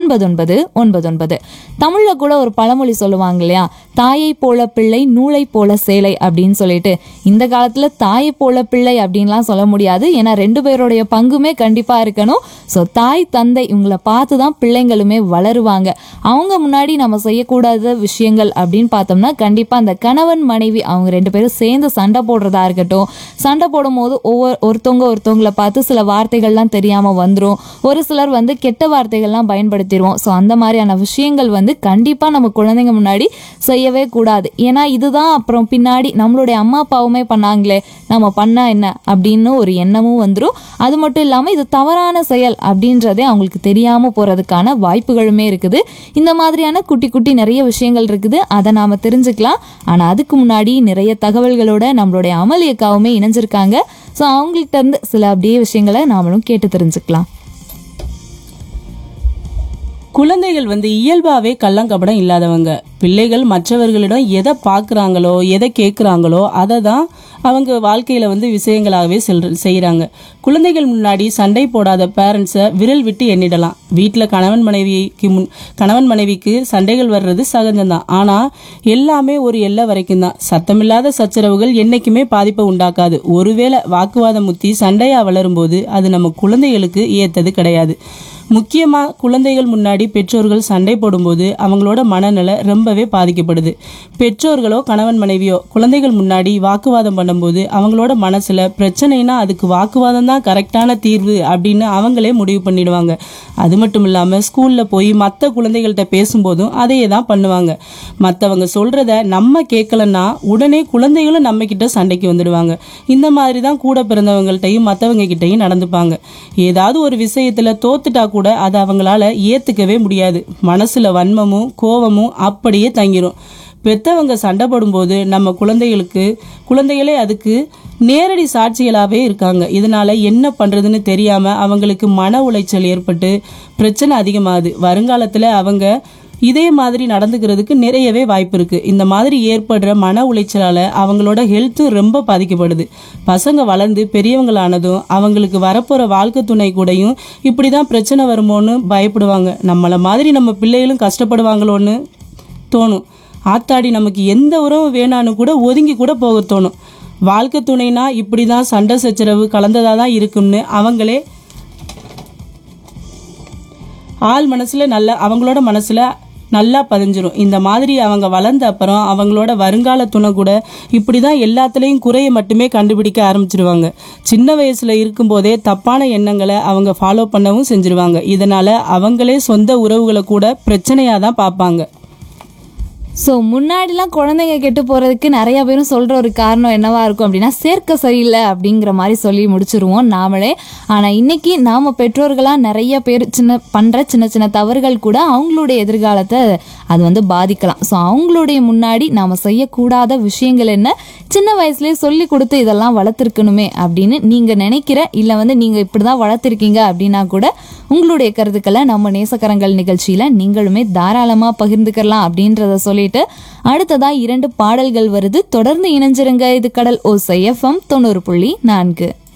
ஒன்பது ஒன்பது ஒன்பது ஒன்பது தமிழ்ல கூட ஒரு பழமொழி சொல்லுவாங்க இல்லையா தாயை போல பிள்ளை நூலை போல சேலை அப்படின்னு சொல்லிட்டு இந்த காலத்துல தாயை போல பிள்ளை அப்படின்லாம் சொல்ல முடியாது ஏன்னா ரெண்டு பேருடைய பங்குமே கண்டிப்பா இருக்கணும் ஸோ தாய் தந்தை இவங்களை பார்த்து தான் பிள்ளைங்களுமே வளருவாங்க அவங்க முன்னாடி நம்ம செய்யக்கூடாத விஷயங்கள் அப்படின்னு பார்த்தோம்னா கண்டிப்பா அந்த கணவன் மனைவி அவங்க ரெண்டு பேரும் சேர்ந்து சண்டை போடுறதா இருக்கட்டும் சண்டை போடும்போது ஒவ்வொரு ஒருத்தவங்க ஒருத்தவங்களை பார்த்து சில வார்த்தைகள்லாம் தெரியாம வந்துரும் ஒரு சிலர் வந்து கெட்ட வார்த்தைகள்லாம் பயன்படுத்திடுவோம் ஸோ அந்த மாதிரியான விஷயங்கள் வந்து கண்டிப்பா நம்ம குழந்தைங்க முன்னாடி செய்யவே கூடாது ஏன்னா இதுதான் அப்புறம் பின்னாடி நம்மளுடைய அம்மா அப்பாவுமே பண்ணாங்களே நம்ம பண்ணா என்ன அப்படின்னு ஒரு எண்ணமும் வந்துடும் அது மட்டும் இல்லாம இது தவறான செயல் அப்படின்றதே அவங்களுக்கு தெரியாம போறதுக்கான வாய்ப்புகளுமே இருக்குது இந்த மாதிரியான குட்டி குட்டி நிறைய விஷயங்கள் இருக்குது அதை நாம தெரிஞ்சுக்கலாம் ஆனா அதுக்கு முன்னாடி நிறைய தகவல்களோட நம்மளுடைய அமளி அக்காவுமே இணைஞ்சிருக்காங்க ஸோ அவங்கள்ட்ட இருந்து சில அப்படியே விஷயங்களை நாமளும் கேட்டு தெரிஞ்சுக்கலாம் குழந்தைகள் வந்து இயல்பாவே கள்ளங்கபடம் இல்லாதவங்க பிள்ளைகள் மற்றவர்களிடம் எதை பார்க்குறாங்களோ எதை கேட்குறாங்களோ அதை தான் அவங்க வாழ்க்கையில வந்து விஷயங்களாகவே செல் செய்கிறாங்க குழந்தைகள் முன்னாடி சண்டை போடாத பேரண்ட்ஸை விரல் விட்டு எண்ணிடலாம் வீட்டில் கணவன் மனைவிக்கு முன் கணவன் மனைவிக்கு சண்டைகள் வர்றது சகஜம்தான் ஆனால் எல்லாமே ஒரு எல்லை வரைக்கும் தான் சத்தமில்லாத சச்சரவுகள் என்னைக்குமே பாதிப்பை உண்டாக்காது ஒருவேளை வாக்குவாதம் முத்தி சண்டையா வளரும்போது அது நம்ம குழந்தைகளுக்கு ஏத்தது கிடையாது முக்கியமா குழந்தைகள் முன்னாடி பெற்றோர்கள் சண்டை போடும்போது அவங்களோட மனநிலை ரொம்பவே பாதிக்கப்படுது பெற்றோர்களோ கணவன் மனைவியோ குழந்தைகள் முன்னாடி வாக்குவாதம் பண்ணும்போது அவங்களோட மனசுல பிரச்சனைனா அதுக்கு வாக்குவாதம் தான் கரெக்டான தீர்வு அப்படின்னு அவங்களே முடிவு பண்ணிடுவாங்க அது மட்டும் இல்லாம ஸ்கூல்ல போய் மற்ற குழந்தைகள்கிட்ட பேசும்போதும் அதையே தான் பண்ணுவாங்க மற்றவங்க சொல்றத நம்ம கேட்கலன்னா உடனே குழந்தைகளும் நம்ம கிட்ட சண்டைக்கு வந்துடுவாங்க இந்த மாதிரி தான் கூட பிறந்தவங்கள்ட்டையும் மற்றவங்க கிட்டையும் நடந்துப்பாங்க ஏதாவது ஒரு விஷயத்துல தோத்துட்டா கூட அதை அவங்களால ஏத்துக்கவே முடியாது மனசுல வன்மமும் கோவமும் அப்படியே தங்கிரும் பெத்தவங்க சண்டை போடும்போது நம்ம குழந்தைகளுக்கு குழந்தைகளே அதுக்கு நேரடி சாட்சிகளாகவே இருக்காங்க இதனால என்ன பண்றதுன்னு தெரியாம அவங்களுக்கு மன உளைச்சல் ஏற்பட்டு பிரச்சனை அதிகமாகுது வருங்காலத்துல அவங்க இதே மாதிரி நடந்துக்கிறதுக்கு நிறையவே வாய்ப்பு இருக்கு இந்த மாதிரி ஏற்படுற மன உளைச்சலால அவங்களோட ஹெல்த்தும் ரொம்ப பாதிக்கப்படுது பசங்க வளர்ந்து பெரியவங்களானதும் அவங்களுக்கு வரப்போற வாழ்க்கை துணை கூடயும் இப்படிதான் பிரச்சனை வருமோன்னு பயப்படுவாங்க நம்மள மாதிரி நம்ம பிள்ளைகளும் கஷ்டப்படுவாங்களோன்னு தோணும் ஆத்தாடி நமக்கு எந்த உறவு வேணான்னு கூட ஒதுங்கி கூட போக தோணும் வாழ்க்கை துணைனா இப்படிதான் சண்டை சச்சரவு கலந்ததா தான் இருக்கும்னு அவங்களே ஆள் மனசுல நல்ல அவங்களோட மனசுல நல்லா பதிஞ்சிரும் இந்த மாதிரி அவங்க வளர்ந்த அப்புறம் அவங்களோட வருங்கால துணை கூட இப்படிதான் எல்லாத்துலேயும் குறைய மட்டுமே கண்டுபிடிக்க ஆரம்பிச்சிருவாங்க சின்ன வயசுல இருக்கும்போதே தப்பான எண்ணங்களை அவங்க ஃபாலோ பண்ணவும் செஞ்சிருவாங்க இதனால அவங்களே சொந்த உறவுகளை கூட பிரச்சனையா தான் பார்ப்பாங்க ஸோ முன்னாடிலாம் குழந்தைங்க கெட்டு போகிறதுக்கு நிறைய பேரும் சொல்கிற ஒரு காரணம் என்னவா இருக்கும் அப்படின்னா சேர்க்க சரியில்லை அப்படிங்கிற மாதிரி சொல்லி முடிச்சிருவோம் நாமளே ஆனால் இன்னைக்கு நாம் பெற்றோர்களாக நிறைய பேர் சின்ன பண்ணுற சின்ன சின்ன தவறுகள் கூட அவங்களுடைய எதிர்காலத்தை அது வந்து பாதிக்கலாம் ஸோ அவங்களுடைய முன்னாடி நாம் செய்யக்கூடாத விஷயங்கள் என்ன சின்ன வயசுலேயே சொல்லி கொடுத்து இதெல்லாம் வளர்த்துருக்கணுமே அப்படின்னு நீங்கள் நினைக்கிற இல்லை வந்து நீங்கள் இப்படி தான் வளர்த்துருக்கீங்க அப்படின்னா கூட உங்களுடைய கருத்துக்களை நம்ம நேசக்கரங்கள் நிகழ்ச்சியில் நீங்களுமே தாராளமாக பகிர்ந்துக்கலாம் அப்படின்றத சொல்லிட்டு அடுத்ததா இரண்டு பாடல்கள் வருது தொடர்ந்து இணைஞ்சிருங்க இது கடல் ஓசை எஃப்எம் தொண்ணூறு புள்ளி நான்கு